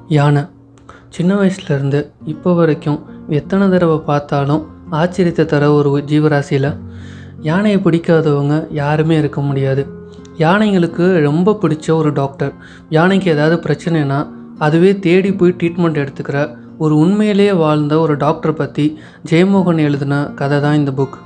யானை சின்ன வயசுலேருந்து இப்போ வரைக்கும் எத்தனை தடவை பார்த்தாலும் ஆச்சரியத்தை தர ஒரு ஜீவராசியில் யானையை பிடிக்காதவங்க யாருமே இருக்க முடியாது யானைங்களுக்கு ரொம்ப பிடிச்ச ஒரு டாக்டர் யானைக்கு ஏதாவது பிரச்சனைனா அதுவே தேடி போய் ட்ரீட்மெண்ட் எடுத்துக்கிற ஒரு உண்மையிலேயே வாழ்ந்த ஒரு டாக்டர் பற்றி ஜெயமோகன் எழுதின கதை தான் இந்த புக்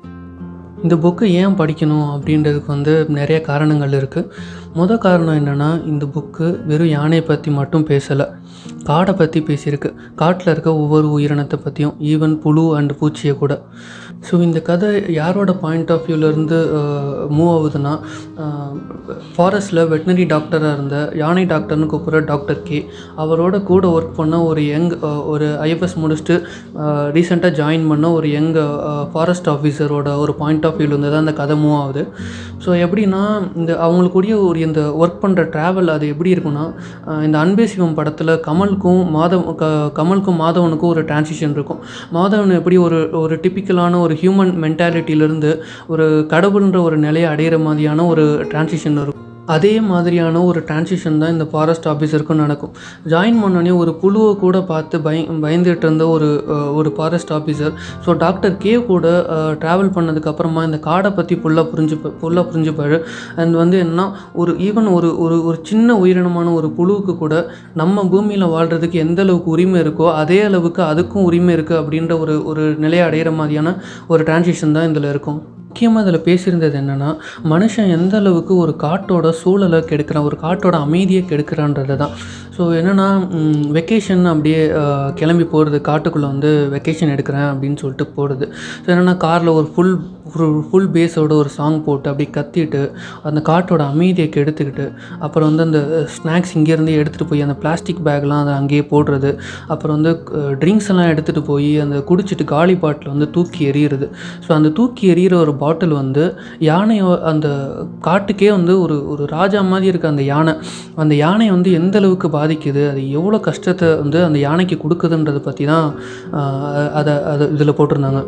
இந்த புக்கு ஏன் படிக்கணும் அப்படின்றதுக்கு வந்து நிறைய காரணங்கள் இருக்குது மொதல் காரணம் என்னென்னா இந்த புக்கு வெறும் யானையை பற்றி மட்டும் பேசலை காடை பற்றி பேசியிருக்கு காட்டில் இருக்க ஒவ்வொரு உயிரினத்தை பற்றியும் ஈவன் புழு அண்ட் பூச்சியை கூட ஸோ இந்த கதை யாரோட பாயிண்ட் ஆஃப் வியூலேருந்து மூவ் ஆகுதுன்னா ஃபாரஸ்ட்டில் வெட்டினரி டாக்டராக இருந்த யானை டாக்டர்னு கூப்பிட்ற டாக்டர் கே அவரோட கூட ஒர்க் பண்ண ஒரு யங் ஒரு ஐஎஃப்எஸ் முடிச்சுட்டு ரீசெண்டாக ஜாயின் பண்ண ஒரு யங் ஃபாரஸ்ட் ஆஃபீஸரோட ஒரு பாயிண்ட் ஆஃப் வியூலேருந்து தான் அந்த கதை மூவ் ஆகுது ஸோ எப்படின்னா இந்த அவங்களுக்குரிய ஒரு இந்த ஒர்க் பண்ணுற ட்ராவல் அது எப்படி இருக்குன்னா அஹ் இந்த அன்பே சிவம் படத்தில் கமலுக்கும் மாதவ் க கமலுக்கும் மாதவனுக்கும் ஒரு டிரான்சிஷன் இருக்கும் மாதவன் எப்படி ஒரு ஒரு டிப்பிக்கலான ஒரு ஹியூமன் மென்டாலிட்டியிலேருந்து ஒரு கடவுள்ன்ற ஒரு நிலையை அடையிற மாதிரியான ஒரு டிரான்சிஷன் இருக்கும் அதே மாதிரியான ஒரு டிரான்சிஷன் தான் இந்த ஃபாரஸ்ட் ஆஃபீஸருக்கும் நடக்கும் ஜாயின் பண்ணோடனே ஒரு புழுவை கூட பார்த்து பய பயந்துட்டு இருந்த ஒரு அஹ், ஒரு forest officer so doctor K கூட ட்ராவல் பண்ணதுக்கப்புறமா இந்த காடை பற்றி ஃபுல்லாக புரிஞ்சு ஃபுல்லாக புரிஞ்சுப்பாரு அண்ட் வந்து என்ன ஒரு ஈவன் ஒரு ஒரு ஒரு சின்ன உயிரினமான ஒரு புழுவுக்கு கூட நம்ம பூமியில் வாழ்கிறதுக்கு எந்த அளவுக்கு உரிமை இருக்கோ அதே அளவுக்கு அதுக்கும் உரிமை இருக்குது அப்படின்ற ஒரு ஒரு நிலையை அடையிற மாதிரியான ஒரு டிரான்சிஷன் தான் இதில் இருக்கும் முக்கியமாக இதில் பேசியிருந்தது என்னென்னா மனுஷன் எந்த அளவுக்கு ஒரு காட்டோட சூழலை கெடுக்கிறான் ஒரு காட்டோட அமைதியை கெடுக்கிறான்றது தான் ஸோ என்னென்னா வெக்கேஷன் அப்படியே அஹ், கிளம்பி போகிறது காட்டுக்குள்ளே வந்து வெக்கேஷன் எடுக்கிறேன் அப்படின்னு சொல்லிட்டு போகிறது ஸோ என்னென்னா காரில் ஒரு ஃபுல் ஃபுல் பேஸோட ஒரு சாங் போட்டு அப்படியே கத்திட்டு அந்த காட்டோட அமைதியை கெடுத்துக்கிட்டு அப்புறம் வந்து அந்த ஸ்நாக்ஸ் இங்கேருந்து எடுத்துகிட்டு போய் அந்த பிளாஸ்டிக் பேக்லாம் அதை அங்கேயே போடுறது அப்புறம் வந்து ட்ரிங்க்ஸ் எல்லாம் எடுத்துகிட்டு போய் அந்த குடிச்சிட்டு காலி பாட்டில் வந்து தூக்கி எறிகிறது ஸோ அந்த தூக்கி எறிகிற ஒரு பாட்டில் வந்து யானையோ அந்த காட்டுக்கே வந்து ஒரு ஒரு ராஜா மாதிரி இருக்க அந்த யானை அந்த யானை வந்து எந்த அளவுக்கு பாதிக்குது அது எவ்வளோ கஷ்டத்தை வந்து அந்த யானைக்கு கொடுக்குதுன்றதை பற்றி தான் ஆஹ், அதை அதை இதில் போட்டிருந்தாங்க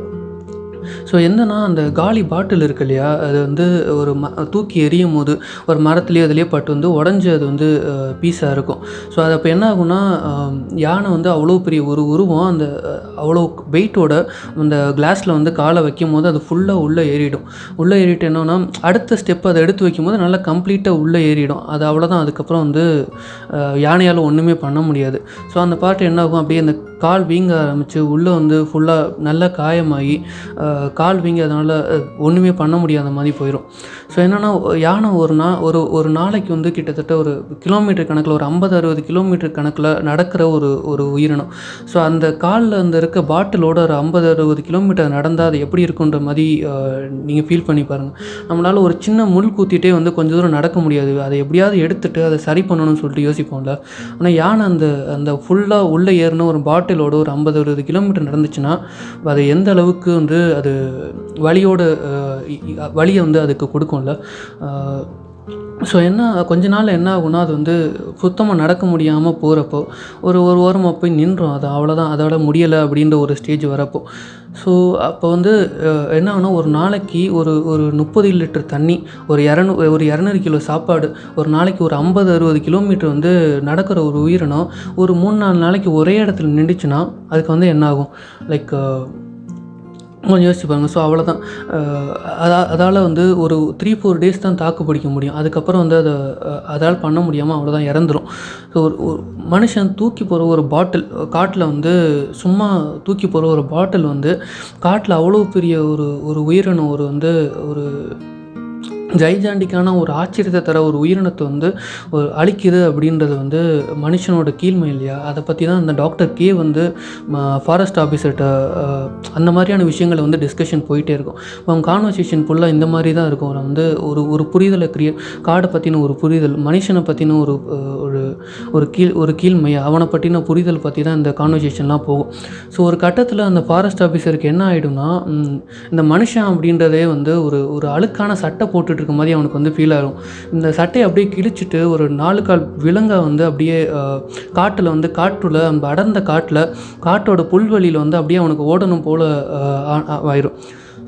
ஸோ என்னன்னா அந்த காலி பாட்டில் இருக்கு இல்லையா அது வந்து ஒரு ம தூக்கி எறியும் போது ஒரு மரத்துலேயே அதுலேயே பட்டு வந்து உடஞ்சி அது வந்து பீஸாக இருக்கும் ஸோ அது அப்போ என்ன ஆகும்னா ஆம், யானை வந்து அவ்வளோ பெரிய ஒரு உருவம் அந்த அஹ், அவ்வளோ வெயிட்டோட அந்த கிளாஸில் வந்து காலை வைக்கும் போது அது ஃபுல்லாக உள்ளே ஏறிடும் உள்ளே ஏறிட்டு என்னன்னா அடுத்த ஸ்டெப் அதை எடுத்து வைக்கும் போது நல்லா கம்ப்ளீட்டாக உள்ளே ஏறிடும் அது அவ்வளோதான் அதுக்கப்புறம் வந்து அஹ், யானையால் ஒன்றுமே பண்ண முடியாது ஸோ அந்த பாட்டு என்ன ஆகும் அப்படியே அந்த கால் வீங்க ஆரம்பித்து உள்ளே வந்து ஃபுல்லாக நல்லா காயமாகி அஹ், கால் வீங்கி அதனால் ஒன்றுமே பண்ண முடியாத மாதிரி போயிடும் ஸோ என்னென்னா யானை ஒரு நா ஒரு ஒரு நாளைக்கு வந்து கிட்டத்தட்ட ஒரு கிலோமீட்டர் கணக்கில் ஒரு ஐம்பது அறுபது கிலோமீட்டர் கணக்கில் நடக்கிற ஒரு ஒரு உயிரினம் ஸோ அந்த காலில் அந்த இருக்க பாட்டிலோட ஒரு ஐம்பது அறுபது கிலோமீட்டர் நடந்தால் அது எப்படி இருக்குன்ற மாதிரி நீங்கள் ஃபீல் பண்ணி பாருங்கள் நம்மளால் ஒரு சின்ன முள் குத்திட்டே வந்து கொஞ்சம் தூரம் நடக்க முடியாது அதை எப்படியாவது எடுத்துட்டு அதை சரி பண்ணணும்னு சொல்லிட்டு யோசிப்போம்ல ஆனால் யானை அந்த அந்த ஃபுல்லாக உள்ளே ஏறின ஒரு பாட்டிலோட ஒரு ஐம்பது அறுபது கிலோமீட்டர் நடந்துச்சுன்னா அது எந்த அளவுக்கு வந்து அது வலியோட அஹ், இ- இ- வலியை வந்து அதுக்கு கொடுக்கும்ல ஸோ என்ன கொஞ்ச நாள் என்ன ஆகும்னா அது வந்து சுத்தமாக நடக்க முடியாமல் போகிறப்போ ஒரு ஒரு ஓரமாக போய் நின்றோம் அது அவ்வளோதான் அதோட முடியலை அப்படின்ற ஒரு ஸ்டேஜ் வரப்போ ஸோ அப்போ வந்து அஹ், என்ன ஆகுனா ஒரு நாளைக்கு ஒரு ஒரு முப்பது லிட்டர் தண்ணி ஒரு இரநூ ஒரு இரநூறு கிலோ சாப்பாடு ஒரு நாளைக்கு ஒரு ஐம்பது அறுபது கிலோமீட்டர் வந்து நடக்கிற ஒரு உயிரினம் ஒரு மூணு நாலு நாளைக்கு ஒரே இடத்துல நின்றுச்சுன்னா அதுக்கு வந்து என்ன ஆகும் லைக் கொஞ்சம் யோசிச்சு பாருங்க ஸோ அவ்வளோதான் அதா அதால் வந்து ஒரு த்ரீ ஃபோர் டேஸ் தான் தாக்கு பிடிக்க முடியும் அதுக்கப்புறம் வந்து அதை அதால் பண்ண முடியாமல் அவ்வளோதான் இறந்துரும் ஸோ ஒரு ஒரு மனுஷன் தூக்கி போகிற ஒரு பாட்டில் காட்டில் வந்து சும்மா தூக்கி போகிற ஒரு பாட்டில் வந்து காட்டில் அவ்வளோ பெரிய ஒரு ஒரு உயிரினம் ஒரு வந்து ஒரு ஜெய்ஜாண்டிக்கான ஒரு ஆச்சரியத்தை தர ஒரு உயிரினத்தை வந்து ஒரு அழிக்குது அப்படின்றது வந்து மனுஷனோட கீழ்மை இல்லையா அதை பற்றி தான் அந்த டாக்டர் கே வந்து ஃபாரஸ்ட் ஆஃபீஸர்கிட்ட அந்த மாதிரியான விஷயங்களை வந்து டிஸ்கஷன் போயிட்டே இருக்கும் அவங்க கான்வர்சேஷன் ஃபுல்லாக இந்த மாதிரி தான் இருக்கும் அவன் வந்து ஒரு ஒரு புரிதலை கிரியேட் காடை பற்றின ஒரு புரிதல் மனுஷனை பற்றின ஒரு அஹ், ஒரு ஒரு கீழ் ஒரு கீழ்மை அவனை பற்றின புரிதல் பற்றி தான் இந்த கான்வர்சேஷன்லாம் போகும் ஸோ ஒரு கட்டத்தில் அந்த ஃபாரஸ்ட் ஆஃபீஸருக்கு என்ன ஆகிடும்னா ம், இந்த மனுஷன் அப்படின்றதே வந்து ஒரு ஒரு அழுக்கான சட்டை போட்டுட்டு இருக்க மாதிரி அவனுக்கு வந்து ஃபீல் ஆகும் இந்த சட்டையை அப்படியே கிழிச்சிட்டு ஒரு நாலு கால் விலங்கை வந்து அப்படியே காட்டில் வந்து காட்டுல அந்த அடர்ந்த காட்டில் காட்டோட புல்வெளியில் வந்து அப்படியே அவனுக்கு ஓடணும் போல் ஆயிரும்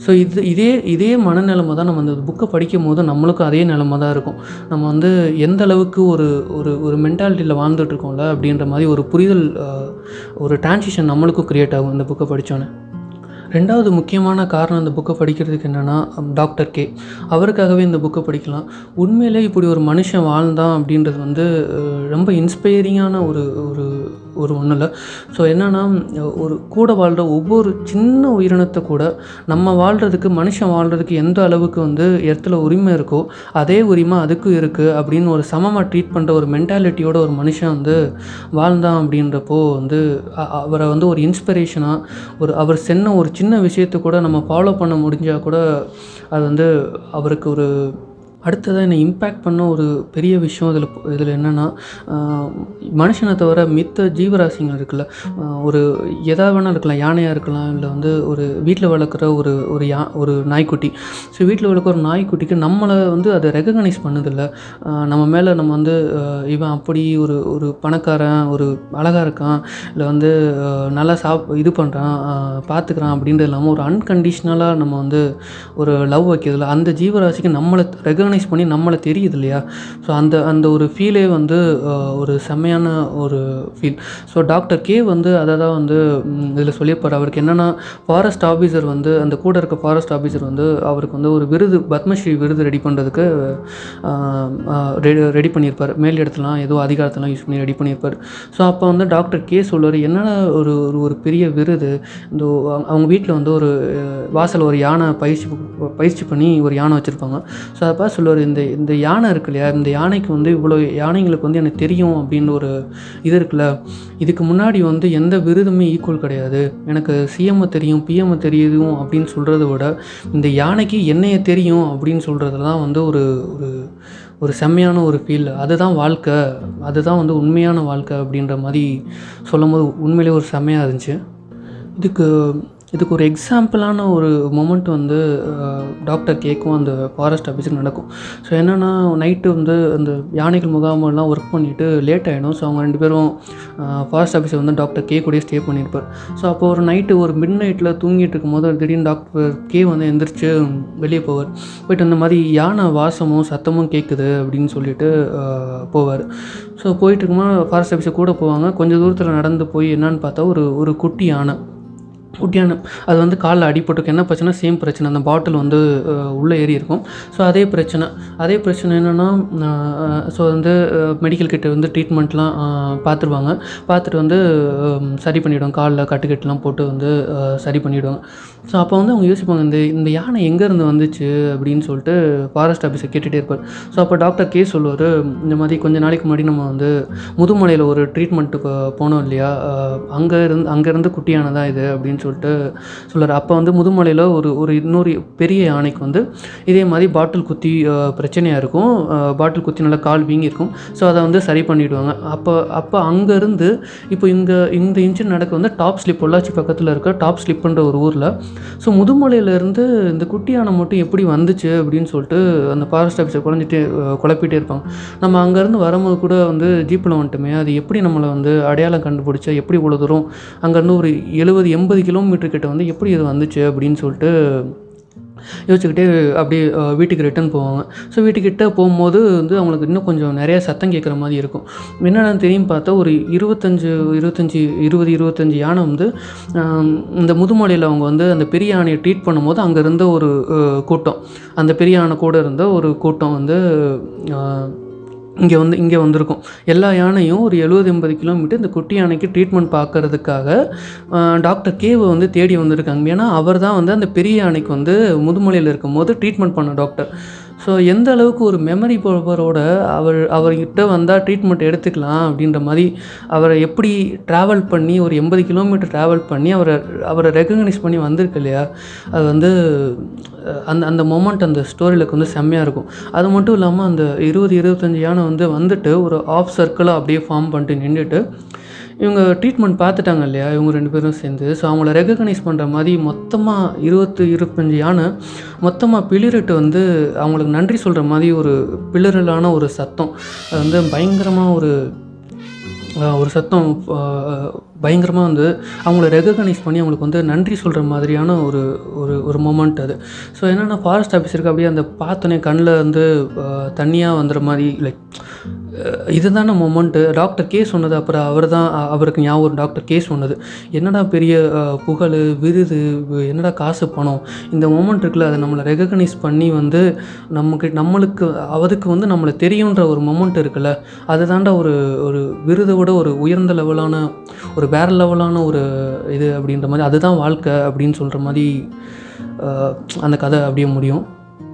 ஸோ இது இதே இதே மனநிலைமை தான் நம்ம அந்த புக்கை படிக்கும் போது நம்மளுக்கும் அதே நிலைமை தான் இருக்கும் நம்ம வந்து எந்த அளவுக்கு ஒரு ஒரு ஒரு மென்டாலிட்டியில் வாழ்ந்துட்டு இருக்கோம்ல அப்படின்ற மாதிரி ஒரு புரிதல் ஆஹ், ஒரு டிரான்சிஷன் நம்மளுக்கும் க்ரியேட் ஆகும் இந்த புக்கை படித்தோன்னே ரெண்டாவது முக்கியமான காரணம் இந்த புக்கை படிக்கிறதுக்கு என்னென்னா டாக்டர் கே அவருக்காகவே இந்த புக்கை படிக்கலாம் உண்மையிலே இப்படி ஒரு மனுஷன் வாழ்ந்தான் அப்படின்றது வந்து அஹ், ரொம்ப இன்ஸ்பைரிங்கான ஒரு ஒரு ஒரு ஒன்றும் இல்லை ஸோ என்னென்னா ஒரு கூட வாழ்கிற ஒவ்வொரு சின்ன உயிரினத்தை கூட நம்ம வாழ்கிறதுக்கு மனுஷன் வாழ்கிறதுக்கு எந்த அளவுக்கு வந்து இடத்துல உரிமை இருக்கோ அதே உரிமை அதுக்கும் இருக்குது அப்படின்னு ஒரு சமமாக ட்ரீட் பண்ணுற ஒரு மென்டாலிட்டியோட ஒரு மனுஷன் வந்து வாழ்ந்தான் அப்படின்றப்போ வந்து அ- அவரை வந்து ஒரு இன்ஸ்பிரேஷனாக ஒரு அவர் சென்ன ஒரு சின்ன விஷயத்தை கூட நம்ம ஃபாலோ பண்ண முடிஞ்சால் கூட அது வந்து அவருக்கு ஒரு அடுத்ததாக என்னை இம்பேக்ட் பண்ண ஒரு பெரிய விஷயம் இதில் இதில் என்னென்னா மனுஷனை தவிர மித்த ஜீவராசிகள் இருக்குல்ல ஆஹ் ஒரு எதா வேணால் இருக்கலாம் யானையாக இருக்கலாம் இல்லை வந்து ஒரு வீட்டில் வளர்க்குற ஒரு ஒரு யா ஒரு நாய்க்குட்டி ஸோ வீட்டில் வளர்க்குற ஒரு நாய்க்குட்டிக்கு நம்மளை வந்து அதை ரெகக்னைஸ் பண்ணுதில்ல ஆஹ் நம்ம மேலே நம்ம வந்து ஆஹ் இவன் அப்படி ஒரு ஒரு பணக்காரன் ஒரு அழகாக இருக்கான் இல்லை வந்து ஆஹ் நல்லா சாப் இது பண்ணுறான் பார்த்துக்கிறான் அப்படின்றது இல்லாமல் ஒரு அன்கண்டிஷ்னலாக நம்ம வந்து ஒரு லவ் வைக்கிறதுல அந்த ஜீவராசிக்கு நம்மளை ரெகக்னைஸ் பண்ணி நம்மளை தெரியுது இல்லையா ஸோ அந்த அந்த ஒரு ஃபீலே வந்து ஆஹ் ஒரு செம்மையான ஒரு ஃபீல் ஸோ டாக்டர் கே வந்து அதை தான் வந்து இதில் சொல்லியிருப்பார் அவருக்கு என்னென்னா ஃபாரஸ்ட் ஆஃபீஸர் வந்து அந்த கூட இருக்க ஃபாரஸ்ட் ஆஃபீஸர் வந்து அவருக்கு வந்து ஒரு விருது பத்மஸ்ரீ விருது ரெடி பண்ணுறதுக்கு ரெடி பண்ணியிருப்பார் மேல் இடத்துலாம் ஏதோ அதிகாரத்தெல்லாம் யூஸ் பண்ணி ரெடி பண்ணியிருப்பார் ஸோ அப்போ வந்து டாக்டர் கே சொல்லுவார் என்னடா ஒரு ஒரு ஒரு பெரிய விருது இந்த அவங்க- அவங்க வீட்டில் வந்து ஒரு அஹ், வாசல் ஒரு யானை பயிற்சி பயிற்சி பண்ணி ஒரு யானை வச்சுருப்பாங்க ஸோ அப்போ சொல்லுவார் இந்த இந்த யானை இருக்கு இல்லையா இந்த யானைக்கு வந்து இவ்வளோ யானைங்களுக்கு வந்து எனக்கு தெரியும் அப்படின்னு ஒரு இது இருக்குல்ல இதுக்கு முன்னாடி வந்து எந்த விருதுமே ஈக்குவல் கிடையாது எனக்கு சிஎம் தெரியும் பிஎம் தெரியும் அப்படின்னு சொல்கிறத விட இந்த யானைக்கு என்னைய தெரியும் அப்படின்னு சொல்கிறதுல தான் வந்து ஒரு ஒரு ஒரு செம்மையான ஒரு ஃபீல் அதுதான் வாழ்க்கை அதுதான் வந்து உண்மையான வாழ்க்கை அப்படின்ற மாதிரி சொல்லும்போது உண்மையிலே ஒரு செம்மையாக இருந்துச்சு இதுக்கு இதுக்கு ஒரு எக்ஸாம்பிளான ஒரு மொமெண்ட் வந்து அஹ், டாக்டர் கேக்கும் அந்த ஃபாரஸ்ட் ஆஃபீஸருக்கு நடக்கும் ஸோ என்னென்னா நைட்டு வந்து அந்த யானைகள் முகாமெல்லாம் ஒர்க் பண்ணிவிட்டு லேட் ஆகிடும் ஸோ அவங்க ரெண்டு பேரும் ஃபாரஸ்ட் ஆஃபீஸர் வந்து டாக்டர் கே கூடயே ஸ்டே பண்ணியிருப்பார் ஸோ அப்போ ஒரு நைட்டு ஒரு மிட் நைட்டில் தூங்கிட்டு இருக்கும்போது திடீர்னு டாக்டர் கே வந்து எந்திரிச்சு வெளியே போவார் போயிட்டு இந்த மாதிரி யானை வாசமும் சத்தமும் கேட்குது அப்படின்னு சொல்லிட்டு அஹ், போவார் ஸோ போயிட்டு இருக்கும்போது ஃபாரஸ்ட் ஆஃபீஸர் கூட போவாங்க கொஞ்சம் தூரத்தில் நடந்து போய் என்னன்னு பார்த்தா ஒரு ஒரு குட்டி யானை குட்டியான அது வந்து காலில் அடிபட்டுருக்கு என்ன பிரச்சனை சேம் பிரச்சனை அந்த பாட்டில் வந்து அஹ், உள்ளே ஏறி இருக்கும் ஸோ அதே பிரச்சனை அதே பிரச்சனை என்னென்னா ஸோ வந்து மெடிக்கல் கிட்ட வந்து ட்ரீட்மெண்ட்லாம் பார்த்துருவாங்க பார்த்துட்டு வந்து அஹ், சரி பண்ணிவிடுவாங்க காலில் கட்டுக்கட்டுலாம் போட்டு வந்து அஹ், சரி பண்ணிவிடுவாங்க ஸோ அப்போ வந்து அவங்க யோசிப்பாங்க இந்த இந்த யானை எங்கேருந்து வந்துச்சு அப்படின்னு சொல்லிட்டு ஃபாரஸ்ட் ஆஃபீஸர் கேட்டுகிட்டே இருப்பார் ஸோ அப்போ டாக்டர் கே சொல்லுவார் இந்த மாதிரி கொஞ்ச நாளைக்கு முன்னாடி நம்ம வந்து முதுமலையில் ஒரு ட்ரீட்மெண்ட்டுக்கு போனோம் இல்லையா அங்கே இருந்து அங்கேருந்து குட்டியான தான் இது அப்படின்னு சொல்லிட்டு சொல்லுவார் அப்போ வந்து முதுமலையில் ஒரு ஒரு இன்னொரு பெரிய யானைக்கு வந்து இதே மாதிரி பாட்டில் குத்தி பிரச்சனையாக இருக்கும் பாட்டில் குத்தி நல்லா கால் வீங்கி இருக்கும் ஸோ அதை வந்து சரி பண்ணிவிடுவாங்க அப்போ அப்போ அங்கேருந்து இப்போ இங்கே இந்த இன்சிடென்ட் நடக்க வந்து டாப் ஸ்லிப் பொள்ளாச்சி பக்கத்தில் இருக்க டாப் ஸ்லிப்புன்ற ஒரு ஊரில் ஸோ முதுமலையிலேருந்து இந்த குட்டி யானை மட்டும் எப்படி வந்துச்சு அப்படின்னு சொல்லிட்டு அந்த ஃபாரஸ்ட் ஆஃபீஸர் குழஞ்சிட்டு அஹ், குழப்பிட்டே இருப்பாங்க நம்ம அங்கேருந்து வரும்போது கூட வந்து ஜீப்பில் வந்துட்டோமே அது எப்படி நம்மளை வந்து அடையாளம் கண்டுபிடிச்சா எப்படி இவ்வளோ தூரம் அங்கேருந்து ஒரு எழுபது எண்பது கிலோமீட்டர் கிட்ட வந்து எப்படி இது வந்துச்சு அப்படின்னு சொல்லிட்டு யோசிச்சுக்கிட்டே அப்படியே அஹ், வீட்டுக்கு ரிட்டர்ன் போவாங்க ஸோ வீட்டுக்கிட்ட போகும்போது வந்து அவங்களுக்கு இன்னும் கொஞ்சம் நிறைய சத்தம் கேட்குற மாதிரி இருக்கும் என்னென்னு தெரியும் பார்த்தா ஒரு இருபத்தஞ்சு இருபத்தஞ்சி இருபது இருபத்தஞ்சி யானை வந்து ஆம், இந்த முதுமலையில் அவங்க வந்து அந்த பெரிய யானையை ட்ரீட் பண்ணும்போது அங்கே இருந்த ஒரு அஹ், கூட்டம் அந்த பெரிய யானை கூட இருந்த ஒரு கூட்டம் வந்து இங்கே வந்து இங்கே வந்திருக்கும் எல்லா யானையும் ஒரு எழுபது எண்பது கிலோமீட்டர் இந்த குட்டி யானைக்கு ட்ரீட்மெண்ட் பார்க்கறதுக்காக ஆஹ், டாக்டர் கேவை வந்து தேடி வந்திருக்காங்க ஏன்னா அவர் தான் வந்து அந்த பெரிய யானைக்கு வந்து முதுமலையில் இருக்கும்போது ட்ரீட்மெண்ட் பண்ண டாக்டர் ஸோ எந்த அளவுக்கு ஒரு மெமரி பவரோட அவர் அவர்கிட்ட வந்தால் ட்ரீட்மெண்ட் எடுத்துக்கலாம் அப்படின்ற மாதிரி அவரை எப்படி ட்ராவல் பண்ணி ஒரு எண்பது கிலோமீட்டர் ட்ராவல் பண்ணி அவரை அவரை ரெக்கக்னைஸ் பண்ணி வந்திருக்கு இல்லையா அது வந்து அஹ், அந்த அந்த மொமெண்ட் அந்த ஸ்டோரியில் வந்து செம்மையாக இருக்கும் அது மட்டும் இல்லாமல் அந்த இருபது இருபத்தஞ்சி யானை வந்து வந்துட்டு ஒரு ஆஃப் சர்க்கிளாக அப்படியே ஃபார்ம் பண்ணிட்டு நின்றுட்டு இவங்க ட்ரீட்மெண்ட் பார்த்துட்டாங்க இல்லையா இவங்க ரெண்டு பேரும் சேர்ந்து ஸோ அவங்கள ரெகக்னைஸ் பண்ணுற மாதிரி மொத்தமாக இருபத்து இருபத்தஞ்சி யானை மொத்தமாக பிளிரிட்டு வந்து அவங்களுக்கு நன்றி சொல்கிற மாதிரி ஒரு பிளிரலான ஒரு சத்தம் அது வந்து பயங்கரமாக ஒரு அஹ் ஒரு சத்தம் பயங்கரமாக வந்து அவங்கள ரெகக்னைஸ் பண்ணி அவங்களுக்கு வந்து நன்றி சொல்கிற மாதிரியான ஒரு ஒரு ஒரு மொமெண்ட் அது ஸோ என்னென்னா ஃபாரஸ்ட் ஆஃபீஸருக்கு அப்படியே அந்த பார்த்தோன்னே கண்ணில் வந்து தண்ணியாக வந்துடுற மாதிரி லைக் இதுதான மொமெண்ட்டு டாக்டர் கே சொன்னது அப்புறம் அவர் தான் அவருக்கு ஞாபகம் டாக்டர் கே சொன்னது என்னடா பெரிய அஹ், புகழ் விருது வு- என்னடா காசு பணம் இந்த மொமெண்ட் இருக்குல்ல அதை நம்மளை ரெகக்னைஸ் பண்ணி வந்து நமக்கு நம்மளுக்கு அவருக்கு வந்து நம்மளை தெரியுன்ற ஒரு மொமெண்ட் இருக்குல்ல அதுதாண்டா ஒரு ஒரு விருதை விட ஒரு உயர்ந்த லெவலான ஒரு வேற லெவலான ஒரு இது அப்படின்ற மாதிரி அதுதான் வாழ்க்கை அப்படின்னு சொல்கிற மாதிரி அஹ், அந்த கதை அப்படியே முடியும்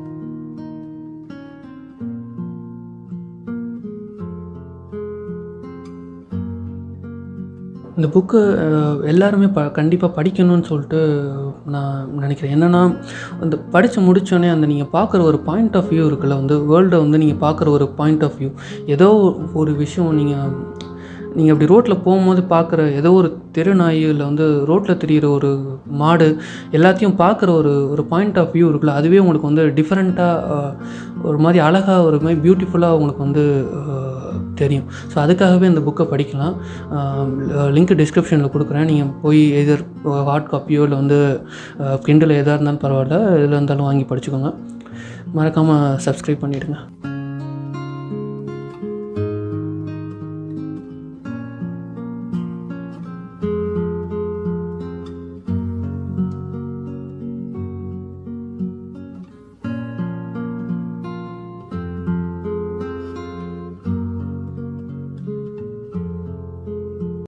இந்த புக்கு எல்லாருமே ப கண்டிப்பாக படிக்கணும்னு சொல்லிட்டு நான் நினைக்கிறேன் என்னென்னா அந்த படித்து முடித்தோடனே அந்த நீங்கள் பார்க்குற ஒரு பாயிண்ட் ஆஃப் வியூ இருக்குல்ல வந்து வேர்ல்டை வந்து நீங்கள் பார்க்குற ஒரு பாயிண்ட் ஆஃப் வியூ ஏதோ ஒரு விஷயம் நீங்கள் நீங்கள் அப்படி ரோட்டில் போகும்போது பார்க்குற ஏதோ ஒரு தெருநாய் இல்லை வந்து ரோட்டில் தெரிகிற ஒரு மாடு எல்லாத்தையும் பார்க்குற ஒரு ஒரு பாயிண்ட் ஆஃப் வியூ இருக்குல்ல அதுவே உங்களுக்கு வந்து டிஃப்ரெண்ட்டாக ஒரு மாதிரி அழகாக ஒரு மாதிரி பியூட்டிஃபுல்லாக உங்களுக்கு வந்து அஹ், தெரியும் ஸோ அதுக்காகவே இந்த புக்கை படிக்கலாம் லிங்க் டிஸ்கிரிப்ஷனில் கொடுக்குறேன் நீங்கள் போய் எதர் ஹார்ட் காப்பியோ இல்லை வந்து கிண்டில் எதாக இருந்தாலும் பரவாயில்ல எதில் இருந்தாலும் வாங்கி படிச்சுக்கோங்க மறக்காமல் சப்ஸ்கிரைப் பண்ணிவிடுங்க